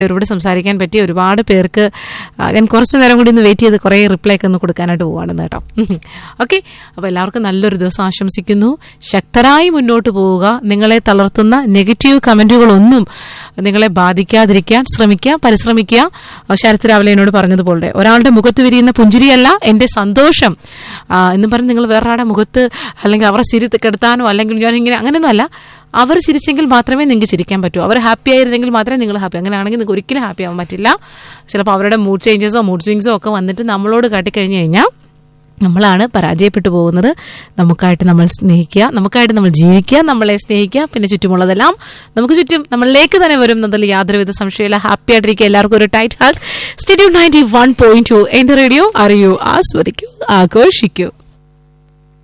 ഇവരോട് സംസാരിക്കാൻ പറ്റി ഒരുപാട് പേർക്ക് ആ, ഞാൻ കുറച്ച് നേരം കൂടി ഒന്ന് വെയിറ്റ് ചെയ്ത് കുറേ റിപ്ലൈ ഒക്കെ ഒന്ന് കൊടുക്കാനായിട്ട് പോവാണെന്ന് കേട്ടോ ഓക്കെ അപ്പോൾ എല്ലാവർക്കും നല്ലൊരു ദിവസം ആശംസിക്കുന്നു ശക്തരായി മുന്നോട്ട് പോവുക നിങ്ങളെ തളർത്തുന്ന നെഗറ്റീവ് കമന്റുകളൊന്നും നിങ്ങളെ ബാധിക്കാതിരിക്കാൻ ശ്രമിക്കുക പരിശ്രമിക്കുക ആ, ശരത് രാവിലെ എന്നോട് പറഞ്ഞതുപോലെ ഒരാളുടെ മുഖത്ത് വിരിയുന്ന പുഞ്ചിരിയല്ല എൻ്റെ സന്തോഷം ആ, എന്ന് പറഞ്ഞ് നിങ്ങൾ വേറൊരാളുടെ മുഖത്ത് അല്ലെങ്കിൽ അവരെ ചിരി കെടുത്താനോ അല്ലെങ്കിൽ ഞാൻ ഇങ്ങനെ അങ്ങനെയൊന്നുമല്ല അവർ ചിരിച്ചെങ്കിൽ മാത്രമേ നിങ്ങൾക്ക് ചിരിക്കാൻ പറ്റൂ അവർ ഹാപ്പി ആയിരുന്നെങ്കിൽ മാത്രമേ നിങ്ങൾ ഹാപ്പി അങ്ങനെയാണെങ്കിൽ നിങ്ങൾക്ക് ഒരിക്കലും ഹാപ്പി ആവാൻ പറ്റില്ല ചിലപ്പോൾ അവരുടെ മൂഡ് ചേഞ്ചസോ മൂഡ് സ്വിങ്സോ ഒക്കെ വന്നിട്ട് നമ്മളോട് കാട്ടിക്കഴിഞ്ഞു കഴിഞ്ഞാൽ നമ്മളാണ് പരാജയപ്പെട്ടു പോകുന്നത് നമുക്കായിട്ട് നമ്മൾ സ്നേഹിക്കുക നമുക്കായിട്ട് നമ്മൾ ജീവിക്കുക നമ്മളെ സ്നേഹിക്കുക പിന്നെ ചുറ്റുമുള്ളതെല്ലാം നമുക്ക് ചുറ്റും നമ്മളിലേക്ക് തന്നെ വരും എന്നതിൽ യാതൊരുവിധ സംശയമില്ല ഹാപ്പി ആയിട്ടിരിക്കുക എല്ലാവർക്കും ഒരു tight heart stadium ninety one point two എന്റെ റേഡിയോ അറിയൂ ആസ്വദിക്കൂ ആഘോഷിക്കൂ